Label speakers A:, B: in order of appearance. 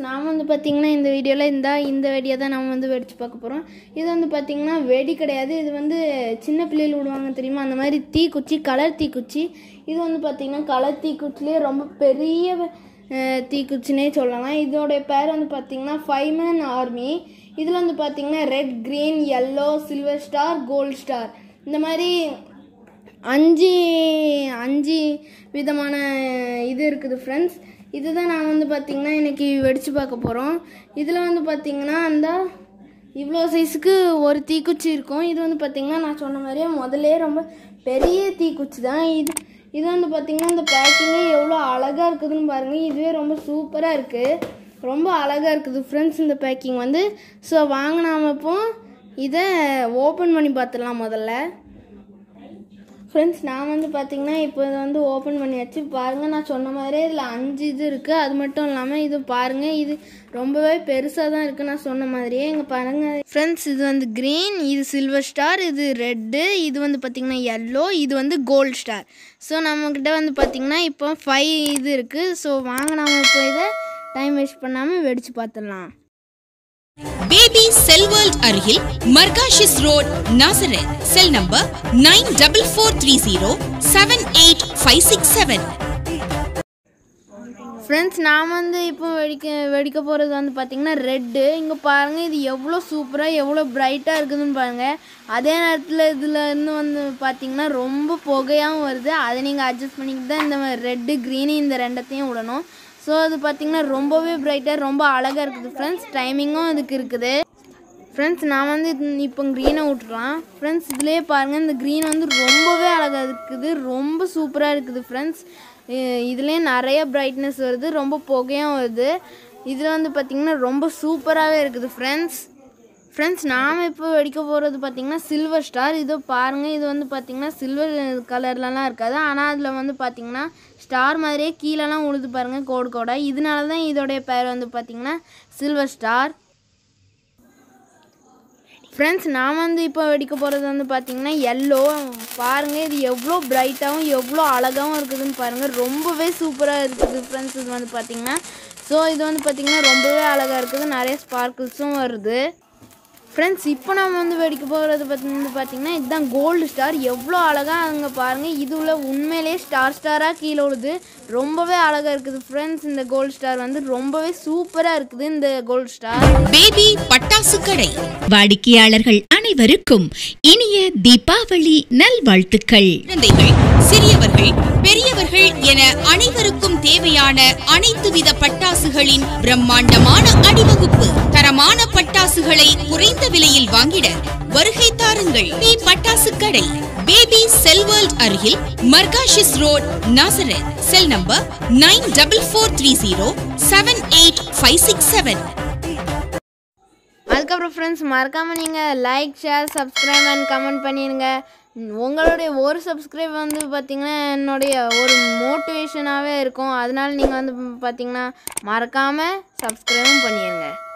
A: நாம் வந்து பார்த்திங்கன்னா இந்த வீடியோவில் இந்த இந்த வெடியை தான் நம்ம வந்து வெடிச்சு பார்க்க போகிறோம் இது வந்து பார்த்திங்கன்னா வெடி கிடையாது இது வந்து சின்ன பிள்ளைகள் விடுவாங்க தெரியுமா அந்த மாதிரி தீக்குச்சி கலர் தீக்குச்சி இது வந்து பார்த்திங்கன்னா கலர் தீக்குச்சிலே ரொம்ப பெரிய அஹ், தீக்குச்சினே சொல்லலாம் இதோடைய பேர் வந்து பார்த்திங்கன்னா ஃபைவ் மேன் ஆர்மி இதில் வந்து பார்த்திங்கன்னா red green yellow silver star gold star இந்த மாதிரி அஞ்சு அஞ்சு விதமான இது இருக்குது ஃப்ரெண்ட்ஸ் இதுதான் நான் வந்து பார்த்திங்கன்னா இன்னைக்கு வெடித்து பார்க்க போகிறோம் இதில் வந்து பார்த்திங்கன்னா அந்த இவ்வளோ சைஸுக்கு ஒரு தீக்குச்சி இருக்கும் இது வந்து பார்த்திங்கன்னா நான் சொன்ன மாதிரியே முதல்லே ரொம்ப பெரிய தீக்குச்சி தான் இது இது வந்து பார்த்திங்கன்னா இந்த பேக்கிங்கே எவ்வளோ அழகாக இருக்குதுன்னு பாருங்கள் இதுவே ரொம்ப சூப்பராக இருக்குது ரொம்ப அழகாக இருக்குது ஃப்ரெண்ட்ஸ் இந்த பேக்கிங் வந்து ஸோ வாங்க நாம இப்போ இதை ஓப்பன் பண்ணி பார்த்துடலாம் முதல்ல ஃப்ரெண்ட்ஸ் நான் வந்து பார்த்தீங்கன்னா இப்போ இதை வந்து ஓப்பன் பண்ணியாச்சு பாருங்கள் நான் சொன்ன மாதிரியே இதில் அஞ்சு இது இருக்குது அது மட்டும் இல்லாமல் இது பாருங்கள் இது ரொம்பவே பெருசாக தான் இருக்குது நான் சொன்ன மாதிரியே இங்கே பாருங்கள் ஃப்ரெண்ட்ஸ் இது வந்து க்ரீன் இது சில்வர் ஸ்டார் இது ரெட்டு இது வந்து பார்த்திங்கன்னா yellow இது வந்து கோல்ட் ஸ்டார் ஸோ நம்மக்கிட்ட வந்து பார்த்திங்கன்னா இப்போ ஃபைவ் இது இருக்குது ஸோ வாங்க நாம இப்போ இதை டைம் வேஸ்ட் பண்ணாமல் வெடித்து பார்த்துடலாம்
B: பேபி செல் வேர்ல்ட் அருகில் Margoschis road Nazareth cell number nine double four three zero seven eight five six seven
A: friends நான் வந்து இப்போ வெடிக்க வெடிக்க போகிறது வந்து பார்த்திங்கன்னா ரெட்டு இங்கே பாருங்கள் இது எவ்வளோ சூப்பராக எவ்வளோ பிரைட்டாக இருக்குதுன்னு பாருங்கள் அதே நேரத்தில் இதில் இருந்து வந்து பார்த்திங்கன்னா ரொம்ப புகையாகவும் வருது அதை நீங்கள் அட்ஜஸ்ட் பண்ணிக்கிட்டு தான் இந்த ரெட்டு க்ரீனு இந்த ரெண்டத்தையும் விடணும் ஸோ அது பார்த்திங்கன்னா ரொம்பவே பிரைட்டாக ரொம்ப அழகாக இருக்குது ஃப்ரெண்ட்ஸ் டைமிங்கும் இதுக்கு இருக்குது ஃப்ரெண்ட்ஸ் நான் வந்து இது- இப்போ க்ரீனை விட்டுறலாம் ஃப்ரெண்ட்ஸ் இதுலேயே பாருங்கள் இந்த க்ரீன் வந்து ரொம்பவே அழகாக இருக்குது ரொம்ப சூப்பராக இருக்குது ஃப்ரெண்ட்ஸ் இதுலேயே நிறைய பிரைட்னஸ் வருது ரொம்ப புகையும் வருது இதில் வந்து பார்த்திங்கன்னா ரொம்ப சூப்பராகவே இருக்குது ஃப்ரெண்ட்ஸ் ஃப்ரெண்ட்ஸ் நாம் இப்போ வெடிக்க போகிறது பார்த்திங்கன்னா சில்வர் ஸ்டார் இதோ பாருங்கள் இது வந்து பார்த்திங்கன்னா சில்வர் கலர்லலாம் இருக்காது ஆனால் அதில் வந்து பார்த்திங்கன்னா ஸ்டார் மாதிரியே கீழெல்லாம் உழுது பாருங்கள் கோடு கோடாக இதனால தான் இதோடைய பேர் வந்து பார்த்திங்கன்னா சில்வர் ஸ்டார் ஃப்ரெண்ட்ஸ் நான் வந்து இப்போ வெடிக்க போகிறது வந்து பார்த்தீங்கன்னா எல்லோ பாருங்கள் இது எவ்வளோ பிரைட்டாகவும் எவ்வளோ அழகாகவும் இருக்குதுன்னு பாருங்கள் ரொம்பவே சூப்பராக இருக்குது ஃப்ரெண்ட்ஸ் இது வந்து பார்த்தீங்கன்னா ஸோ இது வந்து பார்த்தீங்கன்னா ரொம்பவே அழகாக இருக்குது நிறைய ஸ்பார்க்கிள்ஸும் வருது ஃப்ரெண்ட்ஸ் இப்போ நம்ம வந்து வெடிக்க போகிறது பற்றி வந்து பார்த்தீங்கன்னா இதுதான் கோல்டு ஸ்டார் எவ்வளோ அழகாக அங்கே பாருங்கள் இது உள்ள உண்மையிலே ஸ்டார் ஸ்டாராக கீழே விழுது ரொம்பவே அழகாக இருக்குது ஃப்ரெண்ட்ஸ் இந்த கோல்டு ஸ்டார் வந்து ரொம்பவே சூப்பராக இருக்குது இந்த கோல்டு ஸ்டார்
B: பேபி பட்டாசு கடை
C: வாடிக்கையாளர்கள் அனைவருக்கும் இனிய தீபாவளி நல்வாழ்த்துக்கள்
B: குழந்தைகள் சிறியவர்கள் பெரியவர்கள் என அனைவருக்கும் தேவையான அனைத்து வித பட்டாசுகளின் பிரம்மாண்டமான அணிவகுப்பு தரமான பட்டாசுகளை குறைந்த விலையில் வாங்கிட வருகை தாருங்கள் பி பட்டாசு கடை பேபி செல் வேர்ல்ட் அருகில் Margoschis road Nazareth cell number nine double four three zero seven eight five six seven
A: அதுக்கப்புறம் ஃப்ரெண்ட்ஸ் மறக்காமல் நீங்கள் like share subscribe and comment பண்ணிடுங்க ம், உங்களுடைய ஒரு சப்ஸ்கிரைப் வந்து பார்த்திங்கன்னா என்னுடைய ஒரு மோட்டிவேஷனாகவே இருக்கும் அதனால நீங்கள் வந்து பார்த்திங்கன்னா மறக்காமல் சப்ஸ்கிரைபும் பண்ணிடுங்க